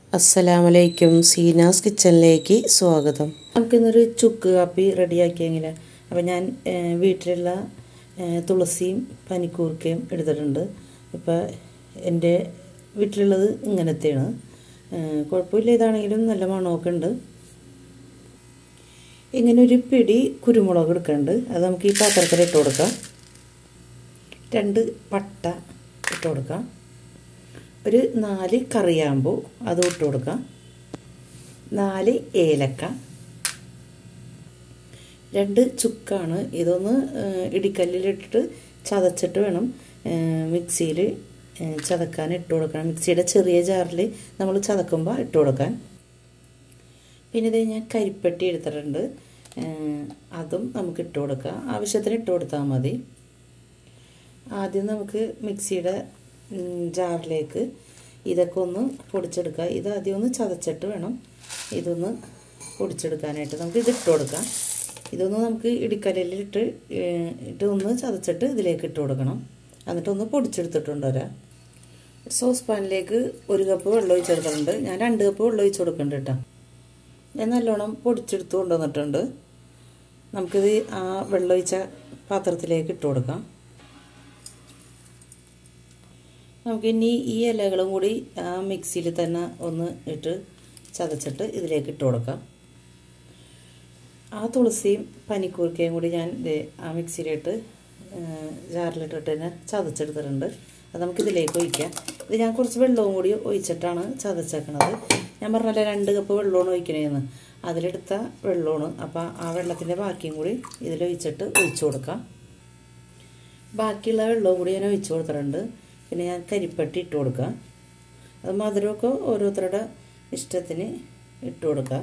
അസ്സലാമലൈക്കും സീനാസ് കിച്ചണിലേക്ക് സ്വാഗതം നമുക്കിന്നൊരു ചുക്ക് കാപ്പി റെഡിയാക്കിയെങ്കിൽ അപ്പോൾ ഞാൻ ഏഹ്, വീട്ടിലുള്ള ഏഹ്, തുളസിയും പനിക്കൂർക്കയും എടുത്തിട്ടുണ്ട് ഇപ്പോൾ എൻ്റെ വീട്ടിലുള്ളത് ഇങ്ങനത്തെയാണ് ഏഹ്, കുഴപ്പമില്ല ഇതാണെങ്കിലും നല്ല മണമൊക്കെ ഉണ്ട് ഇങ്ങനെ ഒരു പിടി കുരുമുളക് എടുക്കുന്നുണ്ട് അത് നമുക്ക് ഈ പാത്രത്തിൽ ഇട്ട് കൊടുക്കാം രണ്ട് പട്ട ഇട്ട് കൊടുക്കാം ഒരു നാല് കറിയാമ്പൂ അത് ഇട്ട് കൊടുക്കാം നാല് ഏലക്ക രണ്ട് ചുക്കാണ് ഇതൊന്ന് ഇടിക്കല്ലിലിട്ടിട്ട് ചതച്ചിട്ട് വേണം മിക്സിയിൽ ചതക്കാൻ ഇട്ട് കൊടുക്കണം മിക്സിയുടെ ചെറിയ ജാറിൽ നമ്മൾ ചതക്കുമ്പോൾ ഇട്ട് കൊടുക്കാൻ പിന്നെ ഇത് ഞാൻ കരിപ്പെട്ടി എടുത്തിട്ടുണ്ട് അതും നമുക്ക് ഇട്ട് കൊടുക്കാം ആവശ്യത്തിന് ഇട്ട് കൊടുത്താൽ മതി ആദ്യം നമുക്ക് മിക്സിയുടെ ജാറിലേക്ക് ഇതൊക്കെ ഒന്ന് പൊടിച്ചെടുക്കുക ഇത് ആദ്യം ഒന്ന് ചതച്ചിട്ട് വേണം ഇതൊന്ന് പൊടിച്ചെടുക്കാനായിട്ട് നമുക്ക് ഇത് ഇട്ട് കൊടുക്കാം ഇതൊന്ന് നമുക്ക് ഇടിക്കല്ലിലിട്ട് ഇട്ട് ഒന്ന് ചതച്ചിട്ട് ഇതിലേക്ക് ഇട്ട് കൊടുക്കണം എന്നിട്ട് ഒന്ന് പൊടിച്ചെടുത്തിട്ടുണ്ട് വരാം സോസ് പാനിലേക്ക് ഒരു കപ്പ് വെള്ളം ഒഴിച്ചെടുത്തിട്ടുണ്ട് ഞാൻ രണ്ട് കപ്പ് വെള്ളം ഒഴിച്ച് കൊടുക്കുന്നുണ്ട് കേട്ടോ ഞാൻ നല്ലോണം പൊടിച്ചെടുത്ത് കൊണ്ടുവന്നിട്ടുണ്ട് നമുക്കിത് ആ വെള്ളം ഒഴിച്ച പാത്രത്തിലേക്ക് ഇട്ട് കൊടുക്കാം നമുക്കിനി ഈ ഇലകളും കൂടി ആ മിക്സിയിൽ തന്നെ ഒന്ന് ഇട്ട് ചതച്ചിട്ട് ഇതിലേക്ക് ഇട്ട് കൊടുക്കാം ആ തുളസിയും പനിക്കൂർക്കയും കൂടി ഞാൻ ആ മിക്സിയിലിട്ട് ജാറിലിട്ടിട്ട് തന്നെ ചതച്ചെടുത്തിട്ടുണ്ട് അത് നമുക്ക് ഇതിലേക്ക് ഒഴിക്കാം ഇത് ഞാൻ കുറച്ച് വെള്ളവും കൂടി ഒഴിച്ചിട്ടാണ് ചതച്ചേക്കണത് ഞാൻ പറഞ്ഞല്ലോ രണ്ട് കപ്പ് വെള്ളമാണ് ഒഴിക്കണേന്ന് അതിലെടുത്ത വെള്ളമാണ് അപ്പോൾ ആ വെള്ളത്തിൻ്റെ ബാക്കിയും കൂടി ഇതിലൊഴിച്ചിട്ട് ഒഴിച്ചു കൊടുക്കാം ബാക്കിയുള്ള വെള്ളവും കൂടി ഞാൻ ഒഴിച്ചു കൊടുത്തിട്ടുണ്ട് പിന്നെ ഞാൻ കരിപ്പട്ടി ഇട്ട് കൊടുക്കാം അത് മധുരമൊക്കെ ഓരോരുത്തരുടെ ഇഷ്ടത്തിന് ഇട്ട് കൊടുക്കാം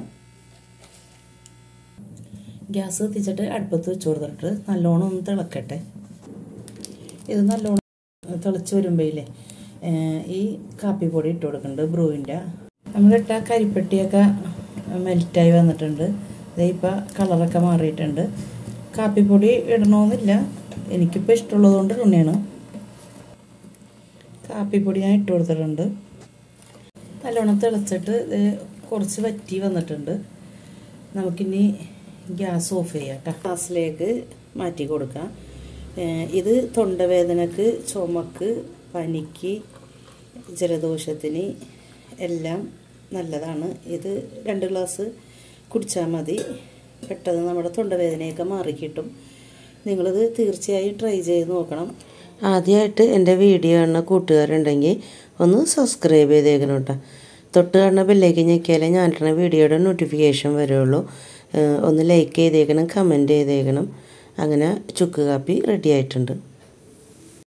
ഗ്യാസ് കത്തിച്ചിട്ട് അടുപ്പത്ത് വെച്ച് കൊടുത്തിട്ട് നല്ലോണം ഒന്ന് തിളക്കട്ടെ ഇത് നല്ലോണം തിളച്ച് വരുമ്പോഴേ ഈ കാപ്പിപ്പൊടി ഇട്ട് കൊടുക്കുന്നുണ്ട് ബ്രൂവിൻ്റെ നമ്മളിട്ട കരിപ്പെട്ടിയൊക്കെ മെൽറ്റായി വന്നിട്ടുണ്ട് ഇപ്പം കളറൊക്കെ മാറിയിട്ടുണ്ട് കാപ്പിപ്പൊടി ഇടണമെന്നില്ല എനിക്കിപ്പോൾ ഇഷ്ടമുള്ളതുകൊണ്ട് തന്നെയാണ് കാപ്പിപ്പൊടി ഞാൻ ഇട്ട് കൊടുത്തിട്ടുണ്ട് നല്ലോണം തിളച്ചിട്ട് ഇത് കുറച്ച് വറ്റി വന്നിട്ടുണ്ട് നമുക്കിനി ഗ്യാസ് ഓഫ് ചെയ്യാം കേട്ടോ ഗ്യാസിലേക്ക് മാറ്റി കൊടുക്കാം ഇത് തൊണ്ടവേദനക്ക് ചുമക്ക് പനിക്ക് ജലദോഷത്തിന് എല്ലാം നല്ലതാണ് ഇത് രണ്ട് ഗ്ലാസ് കുടിച്ചാൽ മതി പെട്ടെന്ന് നമ്മുടെ തൊണ്ടവേദനയൊക്കെ മാറിക്കിട്ടും നിങ്ങളിത് തീർച്ചയായും ട്രൈ ചെയ്ത് നോക്കണം ആദ്യമായിട്ട് എൻ്റെ വീഡിയോ കാണുന്ന കൂട്ടുകാരുണ്ടെങ്കിൽ ഒന്ന് സബ്സ്ക്രൈബ് ചെയ്തേക്കണം കേട്ടോ തൊട്ട് കാണുന്ന ബെല്ലേക്ക് ഞെക്കിയാലേ ഞാനിട്ടുന്ന വീഡിയോയുടെ നോട്ടിഫിക്കേഷൻ വരുള്ളൂ ഒന്ന് ലൈക്ക് ചെയ്തേക്കണം കമൻറ്റ് ചെയ്തേക്കണം അങ്ങനെ ചുക്ക് കാപ്പി റെഡി ആയിട്ടുണ്ട്